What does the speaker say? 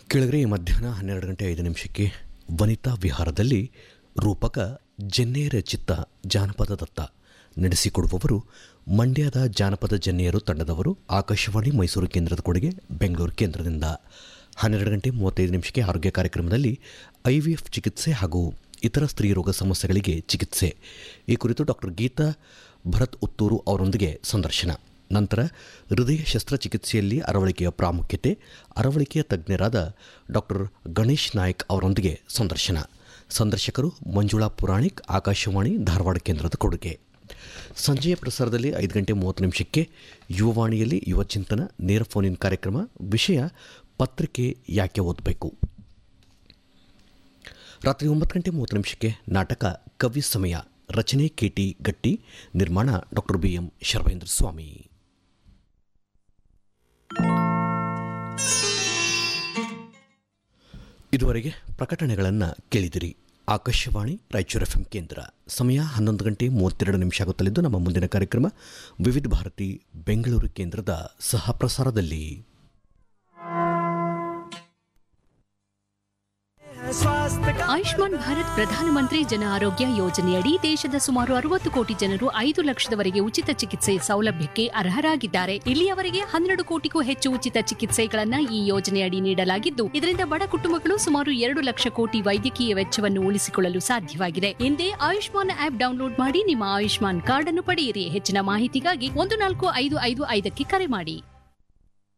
ಕೆಳಗರೆ ಈ ಮಧ್ಯಾಹ್ನ ಹನ್ನೆರಡು ಗಂಟೆ ಐದು ನಿಮಿಷಕ್ಕೆ ವನಿತಾ ವಿಹಾರದಲ್ಲಿ ರೂಪಕ ಜನ್ನೇರ ಚಿತ್ತ ಜಾನಪದ ದತ್ತ ನಡೆಸಿಕೊಡುವವರು ಮಂಡ್ಯದ ಜಾನಪದ ಜನ್ನೆಯರು ತಂಡದವರು ಆಕಾಶವಾಣಿ ಮೈಸೂರು ಕೇಂದ್ರದ ಕೊಡುಗೆ ಬೆಂಗಳೂರು ಕೇಂದ್ರದಿಂದ ಹನ್ನೆರಡು ಗಂಟೆ ಮೂವತ್ತೈದು ನಿಮಿಷಕ್ಕೆ ಆರೋಗ್ಯ ಕಾರ್ಯಕ್ರಮದಲ್ಲಿ ಐ ವಿ ಎಫ್ ಚಿಕಿತ್ಸೆ ಹಾಗೂ ಇತರ ಸ್ತ್ರೀರೋಗ ಸಮಸ್ಯೆಗಳಿಗೆ ಚಿಕಿತ್ಸೆ ಈ ಕುರಿತು ಡಾಕ್ಟರ್ ಗೀತಾ ಭರತ್ ಉತ್ತೂರು ಅವರೊಂದಿಗೆ ಸಂದರ್ಶನ ನಂತರ ಹೃದಯ ಶಸ್ತ್ರಚಿಕಿತ್ಸೆಯಲ್ಲಿ ಅರವಳಿಕೆಯ ಪ್ರಾಮುಖ್ಯತೆ ಅರವಳಿಕೆಯ ತಜ್ಞರಾದ ಡಾಕ್ಟರ್ ಗಣೇಶ್ ನಾಯಕ್ ಅವರೊಂದಿಗೆ ಸಂದರ್ಶನ ಸಂದರ್ಶಕರು ಮಂಜುಳಾ ಪುರಾಣಿಕ್ ಆಕಾಶವಾಣಿ ಧಾರವಾಡ ಕೇಂದ್ರದ ಕೊಡುಗೆ ಸಂಜೆಯ ಪ್ರಸಾರದಲ್ಲಿ ಐದು ಗಂಟೆ ಮೂವತ್ತು ನಿಮಿಷಕ್ಕೆ ಯುವವಾಣಿಯಲ್ಲಿ ಯುವ ಚಿಂತನ ನೇರ ಫೋನ್ ಕಾರ್ಯಕ್ರಮ ವಿಷಯ ಪತ್ರಿಕೆ ಯಾಕೆ ಓದಬೇಕು ರಾತ್ರಿ ಒಂಬತ್ತು ಗಂಟೆ ಮೂವತ್ತು ನಿಮಿಷಕ್ಕೆ ನಾಟಕ ಕವಿ ಸಮಯ ರಚನೆ ಕೆಟಿ ಗಟ್ಟಿ ನಿರ್ಮಾಣ doctor B M Sharvendra Swamy ಇದುವರೆಗೆ ಪ್ರಕಟಣೆಗಳನ್ನು ಕೇಳಿದಿರಿ ಆಕಾಶವಾಣಿ ರಾಯಚೂರು ಎಫ್ ಕೇಂದ್ರ ಸಮಯ ಹನ್ನೊಂದು ಗಂಟೆ ಮೂವತ್ತೆರಡು ನಿಮಿಷ ಆಗುತ್ತಲಿದ್ದು ನಮ್ಮ ಮುಂದಿನ ಕಾರ್ಯಕ್ರಮ ವಿವಿಧ ಭಾರತಿ ಬೆಂಗಳೂರು ಕೇಂದ್ರದ ಸಹ ಪ್ರಸಾರದಲ್ಲಿ ಆಯುಷ್ಮಾನ್ ಭಾರತ್ ಪ್ರಧಾನಮಂತ್ರಿ ಜನ ಆರೋಗ್ಯ ಯೋಜನೆಯಡಿ ದೇಶದ ಸುಮಾರು ಅರವತ್ತು ಕೋಟಿ ಜನರು ಐದು ಲಕ್ಷದವರೆಗೆ ಉಚಿತ ಚಿಕಿತ್ಸೆ ಸೌಲಭ್ಯಕ್ಕೆ ಅರ್ಹರಾಗಿದ್ದಾರೆ ಇಲ್ಲಿಯವರೆಗೆ ಹನ್ನೆರಡು ಕೋಟಿಗೂ ಹೆಚ್ಚು ಉಚಿತ ಚಿಕಿತ್ಸೆಗಳನ್ನ ಈ ಯೋಜನೆಯಡಿ ನೀಡಲಾಗಿದ್ದು ಇದರಿಂದ ಬಡ ಕುಟುಂಬಗಳು ಸುಮಾರು ಎರಡು ಲಕ್ಷ ಕೋಟಿ ವೈದ್ಯಕೀಯ ವೆಚ್ಚವನ್ನು ಉಳಿಸಿಕೊಳ್ಳಲು ಸಾಧ್ಯವಾಗಿದೆ ಹಿಂದೆ ಆಯುಷ್ಮಾನ್ ಆಪ್ ಡೌನ್ಲೋಡ್ ಮಾಡಿ ನಿಮ್ಮ ಆಯುಷ್ಮಾನ್ ಕಾರ್ಡ್ ಅನ್ನು ಪಡೆಯಿರಿ ಹೆಚ್ಚಿನ ಮಾಹಿತಿಗಾಗಿ ಒಂದು ನಾಲ್ಕು ಐದು ಐದು ಐದಕ್ಕೆ ಕರೆ ಮಾಡಿ